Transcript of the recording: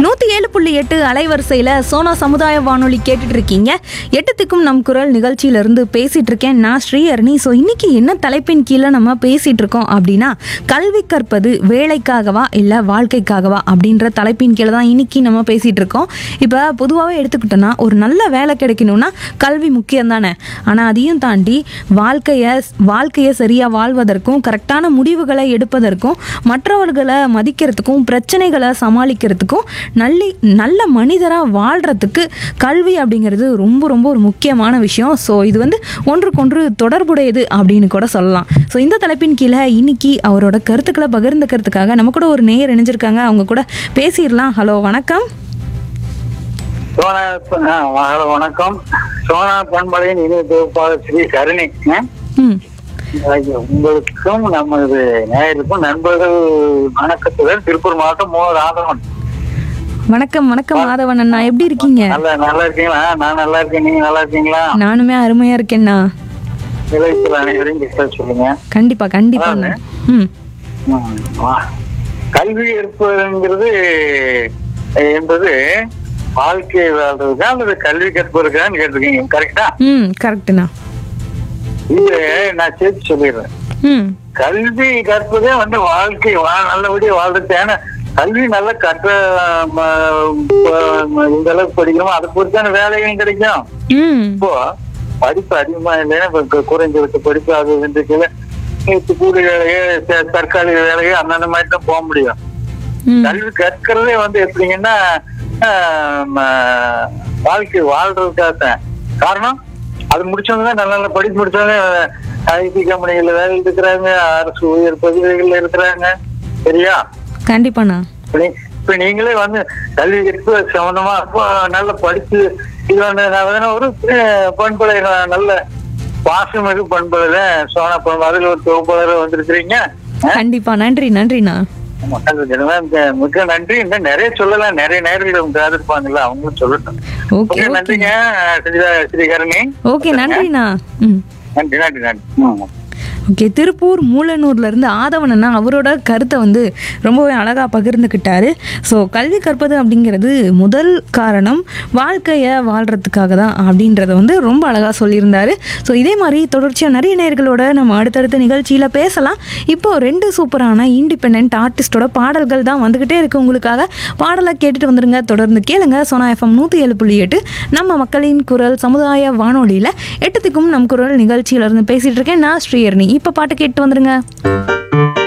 நூற்றி ஏழு புள்ளி எட்டு அலைவரிசையில் சோனா சமுதாய வானொலி கேட்டுட்டு இருக்கீங்க எட்டத்துக்கும் நம் குரல் நிகழ்ச்சியிலிருந்து பேசிட்டு இருக்கேன் நான் ஸ்ரீஹரணி ஸோ இன்னைக்கு என்ன தலைப்பின் கீழே நம்ம பேசிட்டு இருக்கோம் அப்படின்னா கல்வி கற்பது வேலைக்காகவா இல்லை வாழ்க்கைக்காகவா அப்படின்ற தலைப்பின் கீழே தான் இன்னைக்கு நம்ம பேசிட்டு இருக்கோம் இப்போ பொதுவாகவே எடுத்துக்கிட்டோன்னா ஒரு நல்ல வேலை கிடைக்கணும்னா கல்வி முக்கியம் தானே ஆனால் அதையும் தாண்டி வாழ்க்கையை வாழ்க்கையை சரியாக வாழ்வதற்கும் கரெக்டான முடிவுகளை எடுப்பதற்கும் மற்றவர்களை மதிக்கிறதுக்கும் பிரச்சனைகளை சமாளிக்கிறதுக்கும் நல்லி நல்ல மனிதராக வாழ்கிறதுக்கு கல்வி அப்படிங்கிறது ரொம்ப ரொம்ப ஒரு முக்கியமான விஷயம் ஸோ இது வந்து ஒன்றுக்கொன்று தொடர்புடையது அப்படின்னு கூட சொல்லலாம் ஸோ இந்த தலைப்பின் கீழே இன்னைக்கு அவரோட கருத்துக்களை பகிர்ந்துக்கிறதுக்காக நம்ம கூட ஒரு நேயர் இணைஞ்சிருக்காங்க அவங்க கூட பேசிடலாம் ஹலோ வணக்கம் சோனா ஆ, வண- வணக்கம் சோனா பண்பலையின் இணைய தொகுப்பாளர் ஸ்ரீ கருணை ஆ? ம் உங்களுக்கும் நமது நேயருக்கும் நண்பர்கள் வணக்கத்துடன் திருப்பூர் மாவட்டம் மோ ராதவன் வணக்கம் வணக்கம் மாதவன் அண்ணா எப்படி இருக்கீங்க நல்லா நல்லா இருக்கீங்களா நான் நல்லா இருக்கேன் நீங்க நல்லா இருக்கீங்களா நானுமே அருமையா இருக்கேண்ணா நிலையத்தில் அனைவரையும் கேட்க சொல்லுங்க கண்டிப்பா கண்டிப்பா அண்ணா. ம் ம், வா. கல்வி இருப்பதுங்கிறது என்பது வாழ்க்கை வாழ்றதுக்கா அல்லது கல்வி கற்பதற்கான்னு கேட்டிருக்கீங்க கரெக்டா ம் கரெக்டுண்ணா இது நான் சேர்த்து சொல்லிடுறேன் ம் கல்வி கற்பதே வந்து வாழ்க்கை வா- நல்லபடியா வாழ்றது ஏன்னா கல்வி நல்ல கற்ற ம, ப- இந்த அளவுக்கு படிக்கணுமோ அதை பொறுத்தான வேலைகளும் கிடைக்கும் ம் இப்போ படிப்பு அதிகமா இல்லைன்னா இப்ப கு- குறைஞ்சபட்ச படிப்பு அது வந்து கீழே இப்ப கூலி வேலையோ ச- தற்காலிக வேலையோ அந்தந்த மாதிரி தான் போக முடியும் ம் கல்வி கற்கிறதே வந்து எப்படிங்கன்னா ஆஹ், ம, வாழ்க்கை வாழ்றதுக்காக தான் காரணம் அது முடிச்சவங்க தான் நல்ல நல்ல படிப்பு முடிச்சவங்க ஐடி கம்பெனிகள்ல வேலையில் இருக்கிறாங்க அரசு உயர் பதவிகள்ல இருக்கிறாங்க சரியா கண்டிப்பாண்ணா இப்ப நீ- இப்ப நீங்களே வந்து கல்வி கற்பு சம்பந்தமா அப்போ நல்ல படிச்சு இது வந்து நான் வேணா ஒரு அஹ், பண்பலை நான் நல்ல பாசமிகு பண்பலையில சோனா பண்பு அதுல ஒரு தொகுப்பாளர் வந்திருக்கிறீங்க கண்டிப்பா நன்றி நன்றிண்ணா ஆமா, அது தினமும் இந்த மிக்க நன்றி இன்னும் நிறைய சொல்லலாம் நிறைய நேரங்கள் அவங்க இருப்பாங்கல்ல அவங்களும் சொல்லட்டும் ஓகே ஓகே நன்றிங்க ஸ்ரீ- ஸ்ரீகரணி ஓகே நன்றிண்ணா ம் நன்றி நன்றி நன்றி ம். ஓகே திருப்பூர் மூலனூர்ல இருந்து ஆதவனண்ணா அவரோட கருத்தை வந்து ரொம்பவே அழகாக பகிர்ந்துக்கிட்டாரு ஸோ கல்வி கற்பது அப்படிங்கிறது முதல் காரணம் வாழ்க்கையை வாழ்கிறதுக்காக தான் அப்படின்றத வந்து ரொம்ப அழகாக சொல்லியிருந்தாரு ஸோ இதே மாதிரி தொடர்ச்சியாக நிறைய நேர்களோட நம்ம அடுத்தடுத்த நிகழ்ச்சியில் பேசலாம் இப்போ ரெண்டு சூப்பரான இண்டிபெண்ட் ஆர்டிஸ்டோட பாடல்கள் தான் வந்துக்கிட்டே இருக்கு உங்களுக்காக பாடலை கேட்டுட்டு வந்துருங்க தொடர்ந்து கேளுங்க சோனா எஃப்எம் நூற்றி ஏழு புள்ளி எட்டு நம்ம மக்களின் குரல் சமுதாய வானொலியில் எட்டுத்துக்கும் நம் குரல் நிகழ்ச்சியில இருந்து பேசிட்டு இருக்கேன் நான் ஸ்ரீயர்னி இப்போ பாட்டு கேட்டு வந்துருங்க